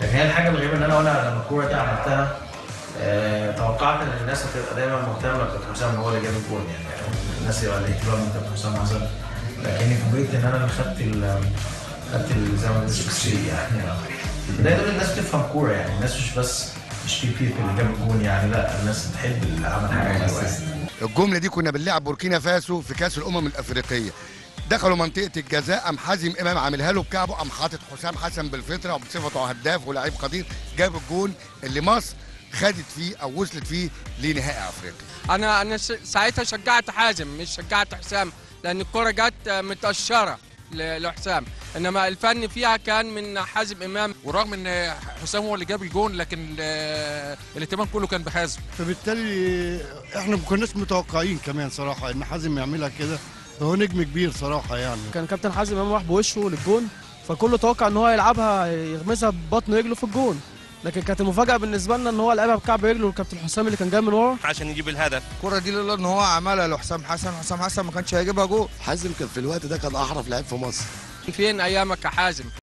لكن هي الحاجه الغريبه ان انا وانا لما الكوره دي عملتها آه، توقعت ان الناس هتبقى دايما مهتمه بكابتن حسام هو اللي جاب الجول يعني يعني الناس يبقى الاهتمام من كابتن حسام حسن لكني فوجئت ان انا اللي خدت ال خدت ال- زي ما بنقول السكسي يعني ده يدل الناس بتفهم كوره يعني الناس مش بس مش بي بي اللي جاب الجول يعني لا الناس بتحب اللي عمل حاجه حلوه يعني. الجمله دي كنا بنلعب بوركينا فاسو في كاس الامم الافريقيه دخلوا منطقه الجزاء قام حازم امام عاملها له بكعبه قام حاطط حسام حسن بالفطره وبصفته هداف ولاعيب قدير جاب الجول اللي مصر خدت فيه او وصلت فيه لنهائي افريقيا انا انا ش- ساعتها شجعت حازم مش شجعت حسام لان الكره جت متقشره ل- لحسام انما الفن فيها كان من حازم امام ورغم ان حسام هو اللي جاب الجون لكن ال- الاهتمام كله كان بحازم فبالتالي احنا ما كناش متوقعين كمان صراحه ان حازم يعملها كده هو نجم كبير صراحه يعني كان كابتن حازم امام راح بوشه للجون فكله توقع ان هو يلعبها يغمسها ببطن رجله في الجون لكن كانت المفاجاه بالنسبه لنا ان هو لعبها بكعب رجله للكابتن حسام اللي كان جاي من ورا عشان يجيب الهدف الكرة دي لولا ان هو عملها لحسام حسن حسام حسن ما كانش هيجيبها جول حازم كان في الوقت ده كان احرف لعيب في مصر فين ايامك يا حازم